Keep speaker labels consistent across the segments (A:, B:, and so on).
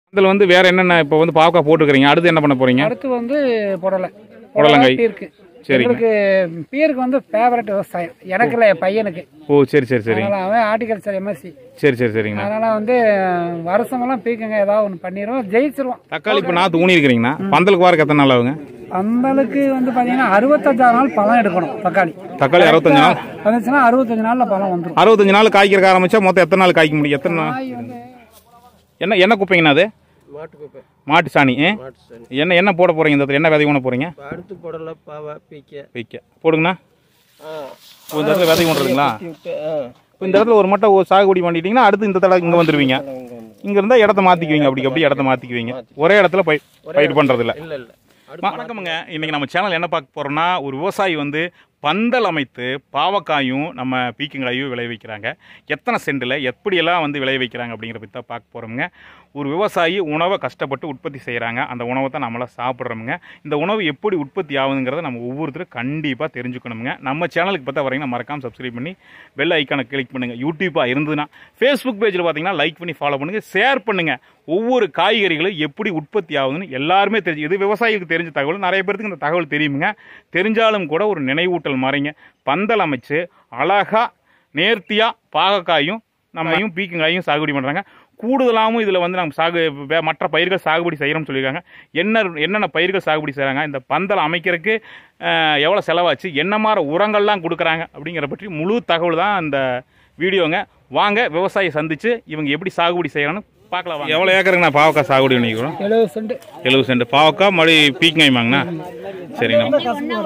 A: அதில் வந்து வேற என்னென்ன இப்போ வந்து பாவக்காய் போட்டுக்கிறீங்க அடுத்து என்ன பண்ண போறீங்க
B: அடுத்து வந்து புடலை
A: புடலங்காய்.
B: பீருக்கு
A: சரிங்க.
B: எங்களுக்கு பீருக்கு வந்து ஃபேவரட் விவசாயம் எனக்கு இல்லை என் பையனுக்கு
A: ஓ சரி சரி சரி
B: அதனால அவன் ஆர்டிகல்ச்சர் எம்எஸ்சி
A: சரி சரி சரிங்கண்ணா
B: அதனால வந்து வருஷமெல்லாம் பீக்குங்க ஏதாவது ஒன்று பண்ணிடுவோம் ஜெயிச்சிருவோம்
A: தக்காளி இப்போ நாற்று ஊனி இருக்கிறீங்கண்ணா பந்தலுக்கு வாரக்கு எத்தனை நாள் ஆகுங்க
B: பந்தலுக்கு வந்து பார்த்தீங்கன்னா அறுபத்தஞ்சாறு நாள் பழம் எடுக்கணும் தக்காளி
A: தக்காளி அறுபத்தஞ்சு நாள்
B: வந்துச்சுன்னா அறுபத்தஞ்சு நாளில் பழம் வந்துடும்
A: அறுபத்தஞ்சு நாள் காய்க்கிறக்க ஆரம்பிச்சா மொத்தம் எத்தனை நாள் காய்க்க முடியும் எத்தனை நாள்
B: காய் வந்து
A: என்ன என்ன குப்பைங்கண்ணா அது
C: மாட்டுக்குப்பை
A: மாட்டு சாணி ஆ?
C: மாட்டு சனி
A: என்ன என்ன போட போறீங்க இந்த இடத்துல என்ன விதை ஊன போறீங்க
C: இப்போ அடுத்து போடல பாவா பீக்க
A: வைக்க போடுங்கண்ணா
C: ஆ
A: இப்போ இந்த இடத்துல விதை கொண்டுறதுங்களா
C: குத்தி விட்டு ஆ
A: இப்போ இந்த இடத்துல ஒரு மட்டை ஒரு சாகுபடி பண்ணிட்டீங்கன்னா அடுத்து இந்த தடவை இங்கே வந்துருவீங்க
C: அங்க வந்து
A: இங்க இருந்தா இடத்த மாத்திக்குவீங்க அப்படி அப்படி இடத்த மாத்திக்குவீங்க ஒரே இடத்துல பயிர் பயிர் பண்றது இல்ல
C: இல்லை இல்லை
A: வணக்கமுங்க இன்னைக்கு நம்ம சேனல் என்ன பார்க்க போறோம்னா ஒரு விவசாயி வந்து பந்தல் அமைத்து பாவக்காயும் நம்ம பீக்கங்காயும் விளைவிக்கிறாங்க எத்தனை சென்டில் எப்படியெல்லாம் வந்து விளைவிக்கிறாங்க அப்படிங்கிற பற்றி தான் பார்க்க போகிறோமுங்க ஒரு விவசாயி உணவை கஷ்டப்பட்டு உற்பத்தி செய்கிறாங்க அந்த உணவை தான் நம்மளாம் சாப்பிட்றோமுங்க இந்த உணவு எப்படி உற்பத்தி ஆகுதுங்கிறத நம்ம ஒவ்வொருத்தரும் கண்டிப்பாக தெரிஞ்சுக்கணுமுங்க நம்ம சேனலுக்கு பார்த்தா வரீங்கன்னா மறக்காம சப்ஸ்கிரைப் பண்ணி பெல் ஐக்கானை கிளிக் பண்ணுங்கள் யூடியூப்பாக இருந்ததுன்னா ஃபேஸ்புக் பேஜில் பார்த்தீங்கன்னா லைக் பண்ணி ஃபாலோ பண்ணுங்கள் ஷேர் பண்ணுங்கள் ஒவ்வொரு காய்கறிகளும் எப்படி உற்பத்தி ஆகுதுன்னு எல்லாருமே தெரிஞ்சு இது விவசாயிகளுக்கு தெரிஞ்ச தகவல் நிறைய பேருக்கு இந்த தகவல் தெரியுமுங்க தெரிஞ்சாலும் கூட ஒரு நினைவூட்டல் மாதிரிங்க பந்தல் அமைச்சு அழகா நேர்த்தியாக பாகக்காயும் நம்மையும் பீக்கங்காயும் சாகுபடி பண்ணுறாங்க கூடுதலாகவும் இதில் வந்து நம்ம சாகு வே- மற்ற பயிர்கள் சாகுபடி செய்கிறோம்னு சொல்லியிருக்காங்க என்ன என்னென்ன பயிர்கள் சாகுபடி செய்கிறாங்க இந்த பந்தல் அமைக்கிறதுக்கு அஹ், எவ்வளோ செலவாச்சு என்ன மாதிரி உரங்கள்லாம் கொடுக்குறாங்க அப்படிங்கிற பற்றி முழு தகவல் தான் இந்த வீடியோங்க வாங்க விவசாயி சந்திச்சு இவங்க எப்படி சாகுபடி செய்யறான்னு பார்க்கலாம் வாங்க. எவ்வளோ ஏக்கருங்கண்ணா பாவக்காய் சாகுபடி பண்ணிக்கிறோம்
B: எழுபது சென்ட்
A: எழுபது சென்ட் பாவக்காய் மறுபடி பீக்கங்காய்மாங்கண்ணா சரிங்கண்ணா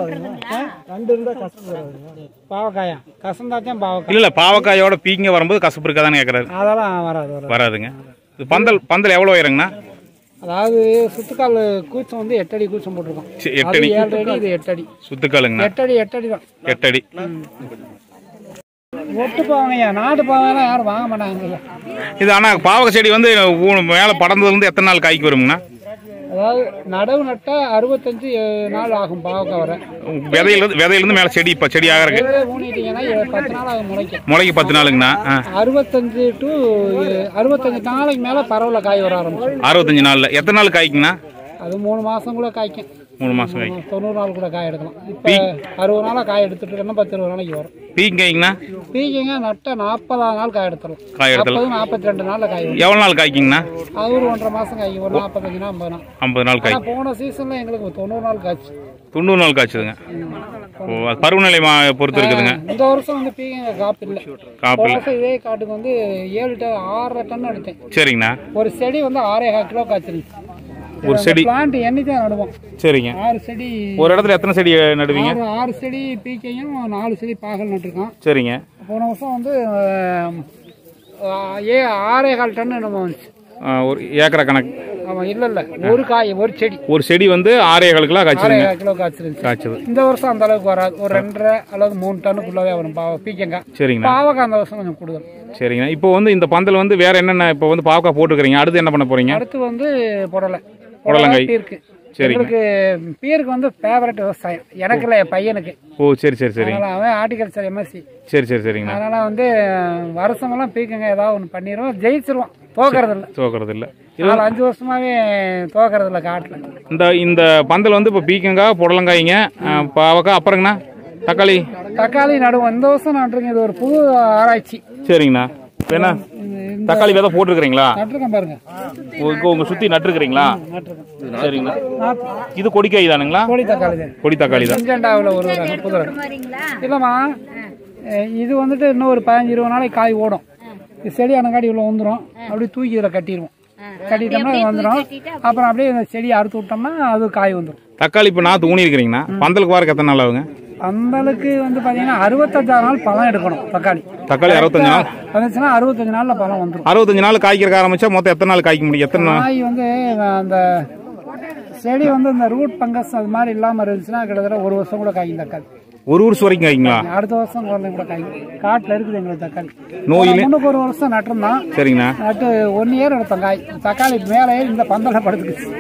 B: ரெண்டு இருந்தால் கசப்பு வராது பாவக்காயா கசந்தாச்சும் பாவக்காய்
A: இல்லை இல்லை பாவக்காயோட பீக்கங்க வரும்போது கசப்பு இருக்காதான்னு கேட்குறாரு
B: அதெல்லாம் வராது வராது
A: வராதுங்க இது பந்தல் பந்தல் எவ்வளோ உயரங்கண்ணா
B: அதாவது சுத்துக்கால் கூச்சம் வந்து எட்டடி கூச்சம் போட்டிருக்கோம்
A: சி- எட்டு
B: அது
A: அடி
B: ஏழு அடி இது எட்டடி
A: சுத்துக்காலுங்கண்ணா
B: எட்டடி எட்டடி தான்
A: எட்டடி
B: ஒட்டு பாவங்கய்யா நாட்டு பாவங்கெல்லாம் யாரும் வாங்க மாட்டாங்க
A: இது ஆனால் பாவக்காய் செடி வந்து ஊ- மேலே படர்ந்ததுலேருந்து எத்தனை நாள் காய்க்கு வருங்கண்ணா
B: அதாவது நடவு நட்டா அறுபத்தஞ்சு அஹ், நாள் ஆகும் பாவக்காய் வர
A: விதையிலிருந்து விதையிலிருந்து மேலே செடி இப்போ செடி ஆகிறக்கு
B: விதையை ஊனிட்டீங்கன்னா ஏ- பத்து நாள் ஆகும் முளைக்கும்
A: முளைக்கு பத்து நாளுங்கண்ணா ஆ
B: அறுபத்தஞ்சு டு அறுபத்தஞ்சு நாளைக்கு மேல பரவல காய் வர ஆரம்பிச்சிடும்
A: அறுபத்தஞ்சு நாளில் எத்தனை நாள் காய்க்குங்கண்ணா
B: அது மூணு மாசம் கூட காய்க்கும்
A: மூணு மாதம் காய்க்கும்
B: தொண்ணூறு நாள் கூட காய் எடுக்கலாம் இப்போ அறுபது நாளா காய் எடுத்துட்டு இருக்கோம்னா பத்து இருபது நாளைக்கு வரும்
A: பீக்கங்காய்ங்கண்ணா
B: பீக்கிங்க நட்ட நாற்பதாம் நாள் காய் எடுத்துரும்
A: காய் எடுத்தலாம்
B: நாற்பது நாற்பத்தி ரெண்டு நாள்ல காய் வரும்
A: எவ்வளோ நாள் காய்க்குங்கண்ணா
B: அது ஒரு ஒன்றரை மாசம் காய் ஒரு நாற்பத்தஞ்சு நாள் ஐம்பது நாள்
A: ஐம்பது நாள் காய்
B: ஆனா போன சீசன்ல எங்களுக்கு தொண்ணூறு நாள் காய்ச்சி
A: தொண்ணூறு நாள் காய்ச்சுதுங்க ஓ அது பருவநிலை மா பொறுத்து இருக்குதுங்க
B: இந்த வருஷம் வந்து பீக்கிங்க காப்பு இல்லை
A: காப்பு
B: போன வருஷம் இதே காட்டுக்கு வந்து ஏழு டன் ஆறரை டன் எடுத்தேன்
A: சரிங்கண்ணா
B: ஒரு செடி வந்து ஆறே கால் கிலோ காய்ச்சிருந்துச்சு
A: ஒரு செடி
B: பிளான்ட் எண்ணி தான் நடுவோம்
A: சரிங்க
B: ஆறு செடி
A: ஒரு இடத்துல எத்தனை செடி நடுவீங்க
B: ஆறு ஆறு செடி பீக்கையும் நாலு செடி பாகல் நட்டிருக்கோம்
A: சரிங்க
B: போன வருஷம் வந்து ஆஹ், ஏ ஆறே கால் டன் நம்ம வந்துச்சு
A: ஆ, ஒரு ஏக்கரை கணக்கு
B: ஆமாம் இல்லை இல்லை ஒரு காய் ஒரு செடி
A: ஒரு செடி வந்து ஆறே ஏழு கிலோ
B: ஆறே
A: காய்ச்சுதுங்க
B: கால் கிலோ காய்ச்சிருந்துச்சு
A: காய்ச்சது
B: இந்த வருஷம் அந்த அளவுக்கு வராது ஒரு ரெண்டரை அல்லது மூணு டன்னுக்குள்ளவே வரும் பாவ பீக்கங்காய்
A: சரிங்கண்ணா
B: பாவக்காய் அந்த வருஷம் கொஞ்சம் கூடுதல்
A: சரிங்கண்ணா இப்போ வந்து இந்த பந்தல் வந்து வேற என்னென்ன இப்போ வந்து பாவக்காய் போட்டுக்கிறீங்க அடுத்து என்ன பண்ண போறீங்க
B: அடுத்து வந்து புடலை
A: புடலங்காய்.
B: பீருக்கு
A: சரிங்க.
B: எங்களுக்கு பீருக்கு வந்து ஃபேவரட் விவசாயம் எனக்கு இல்லை என் பையனுக்கு
A: ஓ சரி சரி சரிங்க
B: அதனால அவன் ஆர்டிகல்ச்சர் எம்எஸ்சி
A: சரி சரி சரிங்கண்ணா
B: அதனால வந்து வருஷமெல்லாம் பீக்கங்க ஏதாவது ஒன்று பண்ணிடுவோம் ஜெயிச்சிருவோம் தோக்கறது இல்லை
A: தோக்கிறது இல்லை
B: நாலு அஞ்சு வருஷமாவே தோக்கறது இல்லை காட்டில்
A: இந்த இந்த பந்தல் வந்து இப்போ பீக்கங்காய் புடலங்காய்ங்க ஆ, பாவக்காய் அப்புறங்கண்ணா தக்காளி
B: தக்காளி நடுவோம் இந்த வருஷம் நட்டுருங்க இது ஒரு புது ஆராய்ச்சி
A: சரிங்கண்ணா இப்போ என்ன
B: இந்த
A: தக்காளி விதை போட்டிருக்கிறீங்களா
B: நட்டுருக்கேன் பாருங்க
A: உங்க உங்க சுத்தி நட்டுருக்கிறீங்களா
B: நட்டுருக்கேன்
A: சரிங்கண்ணா
B: நாத்து.
A: இது கொடிக்காய் தானுங்களா
B: கோழி தக்காளி தான்
A: கொடி தக்காளி தான்
B: செஞ்சண்டாவில் ஒரு ரகம், புது ரகம் இல்லைம்மா அஹ் இது வந்துட்டு இன்னும் ஒரு பதினஞ்சு இருபது நாளைக்கு காய் ஓடும் இது செடியானங்காடி இவ்வளோ வந்துடும் அப்படியே தூக்கி இதில் கட்டிடுவோம் கட்டிட்டோம்னா இது வந்துடும் அப்புறம் அப்படியே இந்த செடியை அறுத்து விட்டோம்னா அது காய் வந்துடும்
A: தக்காளி இப்போ நாற்று ஊனி இருக்கிறீங்கண்ணா பந்தலுக்கு வாரக்கு எத்தனை நாள் ஆகுங்க
B: அந்தளவுக்கு வந்து பார்த்தீங்கன்னா அறுபத்தஞ்சாறு நாள் பழம் எடுக்கணும் தக்காளி
A: தக்காளி அறுபத்தஞ்சு நாள்
B: வந்துச்சுன்னா அறுபத்தஞ்சு நாளில் பழம் வந்துடும்
A: அறுபத்தஞ்சு நாள் காய்க்கிறக்க ஆரம்பிச்சா மொத்தம் எத்தனை நாள் காய்க்க முடியும் எத்தனை நாள்
B: காய் வந்து அந்த செடி வந்து இந்த ரூட் பங்கஸ் அது மாதிரி இல்லாமல் இருந்துச்சுன்னா கிட்டத்தட்ட ஒரு வருஷம் கூட காய்க்கும் தக்காளி
A: ஒரு வருஷம் வரைக்கும் காய்க்குங்களா
B: அடுத்த வருஷம் குழந்தை கூட காய்க்கும் காட்டில் இருக்குது எங்களுக்கு தக்காளி
A: நோயிலே
B: முன்னுக்கு ஒரு வருஷம் நட்டிருந்தோம்
A: சரிங்கண்ணா
B: நட்டு ஒன் இயர் எடுத்தோம் காய் தக்காளி மேலே ஏறி இந்த பந்தல படுத்துக்குச்சு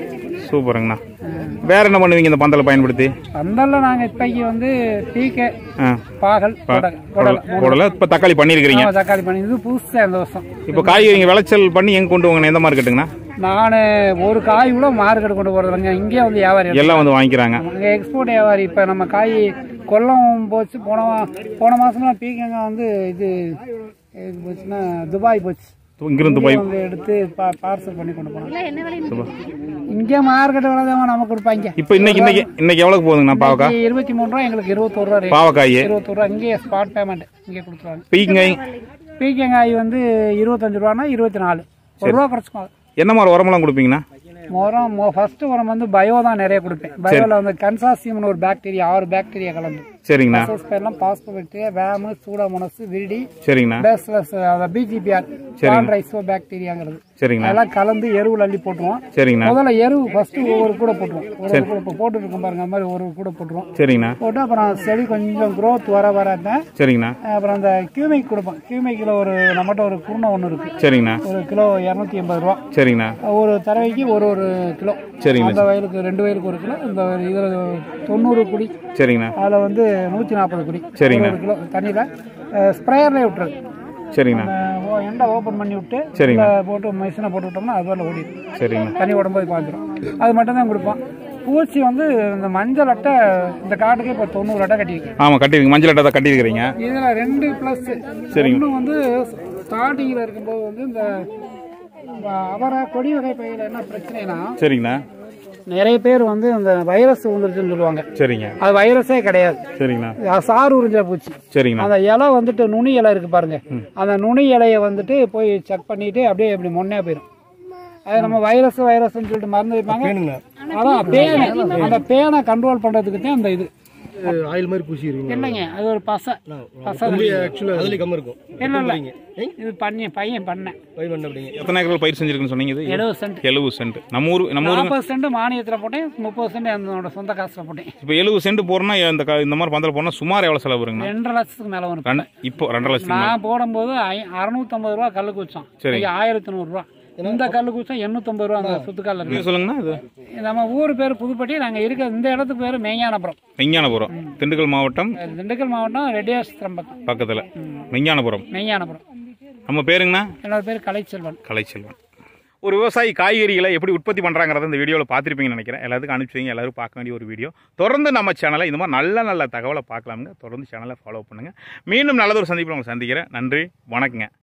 A: சூப்பருங்கண்ணா வேற என்ன பண்ணுவீங்க இந்த பந்தலை பயன்படுத்தி
B: பந்தல்ல நாங்க இப்பைக்கு வந்து பீக்கை
A: ஆ
B: பாகல் கொடல் கொடலை
A: போடல இப்போ தக்காளி பண்ணியிருக்கிறீங்க
B: ஆமா, தக்காளி பண்ணி இது புதுசா இந்த வருஷம்
A: இப்போ காய்கறிங்க விளைச்சல் பண்ணி எங்க கொண்டு போங்க எந்த மார்க்கெட்டுங்கண்ணா
B: நான் ஒரு காய் கூட மார்க்கெட் கொண்டு போறதில்லைங்க இங்கே வந்து வியாபாரி
A: எல்லாம் வந்து வாங்கிக்கிறாங்க
B: அங்கே எக்ஸ்போர்ட் வியாபாரி இப்போ நம்ம காய் கொல்லம் போச்சு போன மா- போன மாசம்லாம் பீக்கங்க வந்து இது இது போச்சுன்னா துபாய் போச்சு
A: இங்கிருந்து போய்
B: இங்கே வந்து எடுத்து பார்சல் பண்ணி கொண்டு போனோம் இங்கே மார்க்கெட் விலை தான் நமக்கு கொடுப்பாங்க
A: இப்போ இன்னைக்கு இன்னைக்கு இன்னைக்கு எவ்வளோக்கு போகுதுங்கண்ணா பாவக்காய்
B: இங்கே இருபத்தி மூணு ரூபா எங்களுக்கு இருபத்தோரு ரூபா ரேட்
A: பாவக்காய்
B: இருபத்தோரு ரூபா இங்கே ஸ்பாட் பேமெண்ட் இங்கே கொடுத்துருவாங்க
A: பீக்கங்காய்
B: பீக்கங்காய் வந்து இருபத்தஞ்சு ரூபானா இருபத்தி நாலு ஒரு ரூபா குறைச்சிக்குவாங்க
A: என்ன மாதிரி உரமெல்லாம் கொடுப்பீங்கண்ணா
B: உரம் ஃபர்ஸ்ட் உரம் வந்து பயோ தான் நிறைய கொடுப்பேன் பயோல வந்து கன்சாசியம்னு ஒரு பாக்டீரியா ஆறு பாக்டீரியா கலந்து
A: சரிங்கண்ணா
B: எல்லாம் பாஸ்போபாக்டீரியா வேமு சூடாமோனஸ் விரிடி
A: சரிங்கண்ணா
B: பேஸ்லஸ் பிஜிபிஆர் ரைசோ பாக்டீரியாங்கிறது
A: சரிங்கண்ணா
B: அதெல்லாம் கலந்து எருவுல அள்ளி போட்டுருவோம்
A: சரிங்கண்ணா
B: முதல்ல எருவு ஃபர்ஸ்ட் ஒவ்வொரு கூட போட்டுருவோம் ஒரு ஒரு கூட இப்போ போட்டு இருக்கோம் பாருங்க அந்த மாதிரி ஒரு கூட போட்டுருவோம்
A: சரிங்கண்ணா
B: போட்டு அப்புறம் செடி கொஞ்சம் growth வர வர தான்
A: சரிங்கண்ணா
B: அப்புறம் அந்த கியூமிக் கொடுப்போம் கியூமிக்கில் ஒரு நம்மகிட்ட ஒரு குருணை ஒன்று இருக்கு
A: சரிங்கண்ணா
B: ஒரு கிலோ இரநூத்தி எண்பது ரூபா
A: சரிங்கண்ணா
B: ஒரு தடவைக்கு ஒரு ஒரு கிலோ
A: சரிங்கண்ணா
B: அந்த வயலுக்கு ரெண்டு வயலுக்கு ஒரு கிலோ இந்த இதில் தொண்ணூறு குடி
A: சரிங்கண்ணா
B: அதில் வந்து நூற்றி நாற்பது குடி
A: சரிங்கண்ணா.
B: ஒரு கிலோ தண்ணியில் ஸ்ப்ரேயர்லேயே விட்டுறது
A: சரிங்கண்ணா
B: எண்டை ஓப்பன் பண்ணி விட்டு
A: சரிங்கண்ணா.
B: உள்ள போட்டு மிஷினை போட்டு விட்டோம்னா அது வரல ஓடிடும்
A: சரிங்கண்ணா
B: தண்ணி உடம்போது பாய்ச்சிடும் அது மட்டும் தான் கொடுப்போம் பூச்சி வந்து இந்த மஞ்சள் அட்டை இந்த காட்டுக்கு இப்போ தொண்ணூறு அட்டை கட்டியிருக்கு
A: ஆமாம் கட்டிருக்கீங்க மஞ்சள் அட்டை தான் கட்டியிருக்கிறீங்க
B: இதில் ரெண்டு ப்ளஸ்
A: சரிங்க.
B: ஒன்று வந்து ஸ்டார்டிங்கில் இருக்கும்போது வந்து இந்த அவரை கொடி வகை பயிரில் என்ன பிரச்சனைனா
A: சரிங்கண்ணா
B: நிறைய பேர் வந்து இந்த வைரஸ் விழுந்துருச்சுன்னு சொல்லுவாங்க
A: சரிங்க
B: அது வைரஸே கிடையாது
A: சரிங்கண்ணா
B: அது சாறு உறிஞ்ச பூச்சி
A: சரிங்கண்ணா
B: அந்த இலை வந்துட்டு நுனி இலை இருக்கு பாருங்க அந்த நுனி இலையை வந்துட்டு போய் செக் பண்ணிட்டு அப்படியே இப்படி முன்னே போயிடும் அது நம்ம வைரஸ் வைரஸ்னு சொல்லிட்டு மருந்து வைப்பாங்க அதான் பேனை அந்த பேனை கண்ட்ரோல் பண்றதுக்கு தான் அந்த இது
C: ஆயில் மாதிரி பூசிடுவீங்க
B: இல்லைங்க அது ஒரு பசை பசை
C: ஆக்சுவலாக அதுலேயே கம்மி இருக்கும்
B: இல்ல இல்ல இது பண்ணி பையன் பண்ணேன்
C: பை பண்ண அப்படிங்க
A: எத்தனை ஏக்கர் பயிர் செஞ்சிருக்குன்னு சொன்னீங்க இது
B: எழுபது சென்ட்
A: எழுபது சென்ட் நம்ம ஊர் நம்ம ஊர்
B: நாற்பது சென்ட் மானியத்தில் போட்டேன் முப்பது சென்ட் என்னோட சொந்த காசுல போட்டேன்
A: இப்போ எழுபது சென்ட் போறோம்னா இந்த க- இந்த மாதிரி பந்தல் போனால் சுமார் எவ்வளோ செலவு வருங்கண்ணா
B: ரெண்டரை லட்சத்துக்கு மேல வரும்
A: ரெண்டு இப்போ ரெண்டரை லட்சம்
B: நான் போடும்போது ஐ- அறுநூத்தம்பது ரூபா கல்லு குச்சோம்
A: சரி.
B: ஆயிரத்தி நூறுரூவா இந்த கல்லு குச்சம் எண்ணூத்தம்பது ரூபா அந்த சுத்துக்கல்ல இருக்கு
A: இது சொல்லுங்கண்ணா இது
B: நம்ம ஊர் பேர் புதுப்பட்டி நாங்க இருக்க இந்த இடத்துக்கு பேர் மெய்ஞானபுரம்
A: விஞ்ஞானபுரம் திண்டுக்கல் மாவட்டம்
B: திண்டுக்கல் மாவட்டம் ரெட்டியாஸ்திரம் பக்கம்
A: பக்கத்தில் விஞ்ஞானபுரம்
B: மெய்ஞானபுரம்
A: நம்ம பேருங்கண்ணா
B: என்னோட பேர் கலைச்செல்வன்
A: கலைச்செல்வன் ஒரு விவசாயி காய்கறிகளை எப்படி உற்பத்தி பண்ணுறாங்கிறத இந்த வீடியோவில் பார்த்துருப்பீங்கன்னு நினைக்கிறேன் எல்லாத்துக்கும் அனுப்பிச்சு வைங்க எல்லாரும் பார்க்க வேண்டிய ஒரு வீடியோ தொடர்ந்து நம்ம சேனலை இந்த மாதிரி நல்ல நல்ல தகவலை பார்க்கலாமுங்க தொடர்ந்து சேனலை ஃபாலோ பண்ணுங்கள் மீண்டும் நல்லதொரு சந்திப்பில் உங்களை சந்திக்கிறேன் நன்றி வணக்கங்க